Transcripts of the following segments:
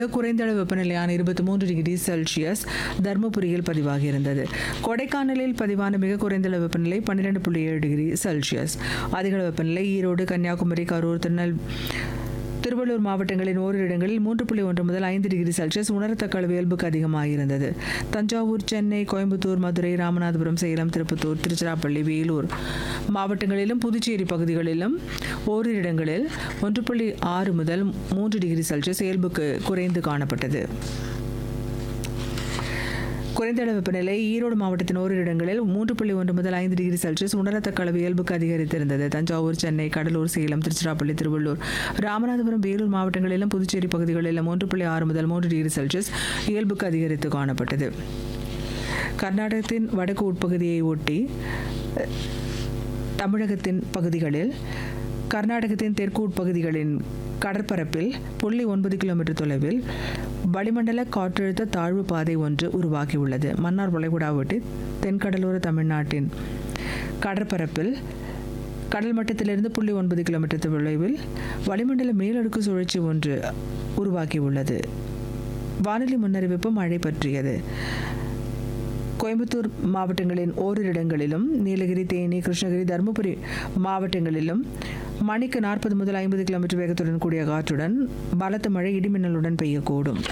குறைந்த அளவு வெப்பநிலையான இருபத்தி மூன்று டிகிரி செல்சியஸ் தருமபுரியில் பதிவாகியிருந்தது கொடைக்கானலில் பதிவான மிக குறைந்த அளவு வெப்பநிலை பன்னிரெண்டு புள்ளி ஏழு டிகிரி செல்சியஸ் அதிக அளவு வெப்பநிலை ஈரோடு கன்னியாகுமரி கரூர் திருநெல் திருவள்ளூர் மாவட்டங்களின் ஓரிரு இடங்களில் மூன்று புள்ளி ஒன்று முதல் ஐந்து டிகிரி செல்சியஸ் உணரத்தக்க அளவு இயல்புக்கு அதிகமாக இருந்தது தஞ்சாவூர் சென்னை கோயம்புத்தூர் மதுரை ராமநாதபுரம் சேலம் திருப்பத்தூர் திருச்சிராப்பள்ளி வேலூர் மாவட்டங்களிலும் புதுச்சேரி பகுதிகளிலும் ஓரிரு இடங்களில் ஒன்று புள்ளி ஆறு முதல் மூன்று டிகிரி செல்சியஸ் இயல்புக்கு குறைந்து காணப்பட்டது குறைந்த அளவு வெப்பநிலை ஈரோடு மாவட்டத்தின் ஓரிரு இடங்களில் மூன்று புள்ளி ஒன்று முதல் ஐந்து டிகிரி செல்சியஸ் உணரத்தக்க அளவு இயல்புக்கு அதிகரித்திருந்தது தஞ்சாவூர் சென்னை கடலூர் சேலம் திருச்சிராப்பள்ளி திருவள்ளூர் ராமநாதபுரம் வேலூர் மாவட்டங்களிலும் புதுச்சேரி பகுதிகளிலும் மூன்று புள்ளி ஆறு முதல் மூன்று டிகிரி செல்சியஸ் இயல்புக்கு அதிகரித்து காணப்பட்டது கர்நாடகத்தின் வடக்கு உட்பகுதியை ஒட்டி தமிழகத்தின் பகுதிகளில் கர்நாடகத்தின் தெற்கு உட்பகுதிகளின் கடற்பரப்பில் புள்ளி ஒன்பது கிலோமீட்டர் தொலைவில் வளிமண்டல காற்றழுத்த தாழ்வு பாதை ஒன்று உருவாகியுள்ளது மன்னார் வளைகுடா ஒட்டி தென்கடலோர தமிழ்நாட்டின் கடற்பரப்பில் கடல் மட்டத்திலிருந்து புள்ளி ஒன்பது கிலோமீட்டர் தொலைவில் வளிமண்டல மேலடுக்கு சுழற்சி ஒன்று உருவாகியுள்ளது வானிலை முன்னறிவிப்பு மழை பற்றியது கோயம்புத்தூர் மாவட்டங்களின் ஓரிரு இடங்களிலும் நீலகிரி தேனி கிருஷ்ணகிரி தருமபுரி மாவட்டங்களிலும் மணிக்கு நாற்பது முதல் ஐம்பது கிலோமீட்டர் வேகத்துடன் கூடிய காற்றுடன் பலத்த மழை இடிமின்னலுடன் பெய்யக்கூடும்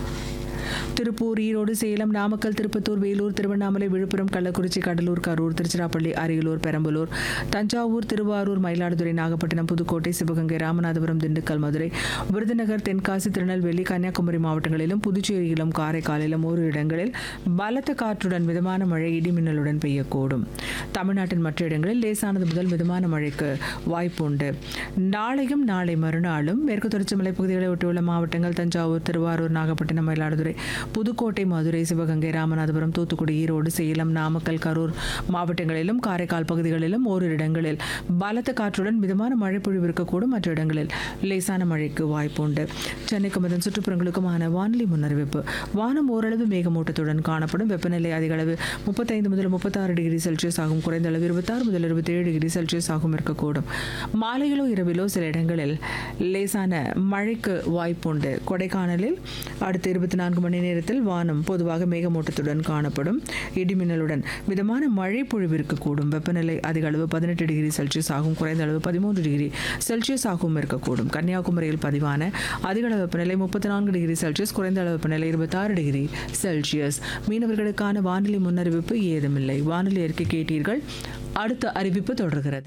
திருப்பூர் ஈரோடு சேலம் நாமக்கல் திருப்பத்தூர் வேலூர் திருவண்ணாமலை விழுப்புரம் கள்ளக்குறிச்சி கடலூர் கரூர் திருச்சிராப்பள்ளி அரியலூர் பெரம்பலூர் தஞ்சாவூர் திருவாரூர் மயிலாடுதுறை நாகப்பட்டினம் புதுக்கோட்டை சிவகங்கை ராமநாதபுரம் திண்டுக்கல் மதுரை விருதுநகர் தென்காசி திருநெல்வேலி கன்னியாகுமரி மாவட்டங்களிலும் புதுச்சேரியிலும் காரைக்காலிலும் ஓரிரு இடங்களில் பலத்த காற்றுடன் மிதமான மழை இடிமின்னலுடன் பெய்யக்கூடும் தமிழ்நாட்டின் மற்ற இடங்களில் லேசானது முதல் மிதமான மழைக்கு வாய்ப்புண்டு நாளையும் நாளை மறுநாளும் மேற்கு தொடர்ச்சி மலைப்பகுதிகளை ஒட்டியுள்ள மாவட்டங்கள் தஞ்சாவூர் திருவாரூர் நாகப்பட்டினம் மயிலாடுதுறை புதுக்கோட்டை மதுரை சிவகங்கை ராமநாதபுரம் தூத்துக்குடி ஈரோடு சேலம் நாமக்கல் கரூர் மாவட்டங்களிலும் காரைக்கால் பகுதிகளிலும் ஓரிரு இடங்களில் பலத்த காற்றுடன் மிதமான மழை பொழிவு இருக்கக்கூடும் மற்ற இடங்களில் லேசான மழைக்கு வாய்ப்புண்டு சென்னைக்கும் அதன் சுற்றுப்புறங்களுக்குமான வானிலை முன்னறிவிப்பு வானம் ஓரளவு மேகமூட்டத்துடன் காணப்படும் வெப்பநிலை அதிக அளவு முப்பத்தைந்து முதல் முப்பத்தாறு டிகிரி செல்சியஸ் ஆகும் குறைந்த அளவு இருபத்தாறு முதல் இருபத்தேழு டிகிரி செல்சியஸ் ஆகும் இருக்கக்கூடும் மாலையிலோ இரவிலோ சில இடங்களில் லேசான மழைக்கு வாய்ப்புண்டு கொடைக்கானலில் அடுத்த இருபத்தி நான்கு மணி நேரத்தில் வானம் பொதுவாக மேகமூட்டத்துடன் காணப்படும் இடிமின்னலுடன் மிதமான மழை பொழிவு இருக்கக்கூடும் வெப்பநிலை அதிக அளவு பதினெட்டு டிகிரி செல்சியஸ் ஆகும் குறைந்த அளவு பதிமூன்று டிகிரி செல்சியஸ் ஆகவும் இருக்கக்கூடும் கன்னியாகுமரியில் பதிவான அதிக அளவு வெப்பநிலை முப்பத்தி நான்கு டிகிரி செல்சியஸ் குறைந்த அளவு வெப்பநிலை இருபத்தாறு டிகிரி செல்சியஸ் மீனவர்களுக்கான வானிலை முன்னறிவிப்பு ஏதுமில்லை வானிலை அறிக்கை கேட்டீர்கள் அடுத்த அறிவிப்பு தொடர்கிறது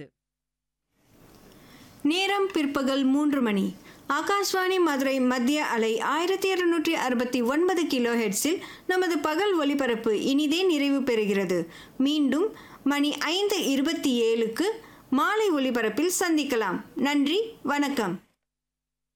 நேரம் பிற்பகல் மூன்று மணி ஆகாஷ்வாணி மதுரை மத்திய அலை ஆயிரத்தி இருநூற்றி அறுபத்தி ஒன்பது கிலோ ஹெட்ஸில் நமது பகல் ஒலிபரப்பு இனிதே நிறைவு பெறுகிறது மீண்டும் மணி ஐந்து இருபத்தி ஏழுக்கு மாலை ஒலிபரப்பில் சந்திக்கலாம் நன்றி வணக்கம்